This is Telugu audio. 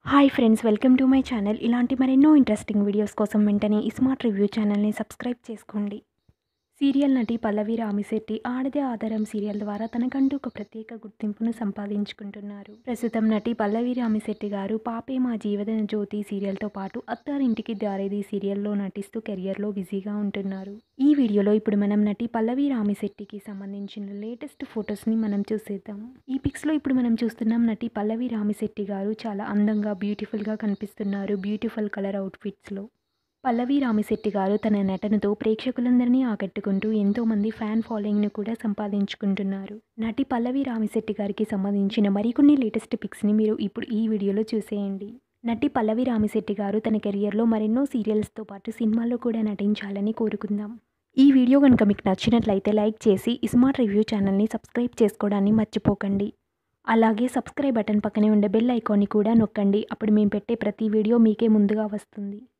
hi friends welcome to my channel ఇలాంటి మరెన్నో ఇంట్రెస్టింగ్ వీడియోస్ కోసం వెంటనే ఈ స్మార్ట్ రివ్యూ ఛానల్ని సబ్స్క్రైబ్ చేసుకోండి సీరియల్ నటి పల్లవి రామిశెట్టి ఆడదే ఆధారం సీరియల్ ద్వారా తనకంటూ ఒక ప్రత్యేక గుర్తింపును సంపాదించుకుంటున్నారు ప్రస్తుతం నటి పల్లవి రామిశెట్టి గారు పాపే మా జీవన జ్యోతి సీరియల్తో పాటు అత్తారింటికి దారేది సీరియల్లో నటిస్తూ కెరియర్లో బిజీగా ఉంటున్నారు ఈ వీడియోలో ఇప్పుడు మనం నటి పల్లవి రామిశెట్టికి సంబంధించిన లేటెస్ట్ ఫొటోస్ని మనం చూసేద్దాం ఈ పిక్స్లో ఇప్పుడు మనం చూస్తున్నాం నటి పల్లవి రామిశెట్టి గారు చాలా అందంగా బ్యూటిఫుల్గా కనిపిస్తున్నారు బ్యూటిఫుల్ కలర్ అవుట్ఫిట్స్లో పల్లవి రామిశెట్టి గారు తన నటనతో ప్రేక్షకులందరినీ ఆకట్టుకుంటూ ఎంతోమంది ఫ్యాన్ ఫాలోయింగ్ను కూడా సంపాదించుకుంటున్నారు నటి పల్లవి రామిశెట్టి గారికి సంబంధించిన మరికొన్ని లేటెస్ట్ పిక్స్ని మీరు ఇప్పుడు ఈ వీడియోలో చూసేయండి నటి పల్లవి రామిశెట్టి గారు తన కెరియర్లో మరెన్నో సీరియల్స్తో పాటు సినిమాల్లో కూడా నటించాలని కోరుకుందాం ఈ వీడియో కనుక మీకు నచ్చినట్లయితే లైక్ చేసి ఈ స్మార్ట్ రివ్యూ ఛానల్ని సబ్స్క్రైబ్ చేసుకోవడాన్ని మర్చిపోకండి అలాగే సబ్స్క్రైబ్ బటన్ పక్కనే ఉండే బెల్ ఐకాన్ని కూడా నొక్కండి అప్పుడు మేము పెట్టే ప్రతి వీడియో మీకే ముందుగా వస్తుంది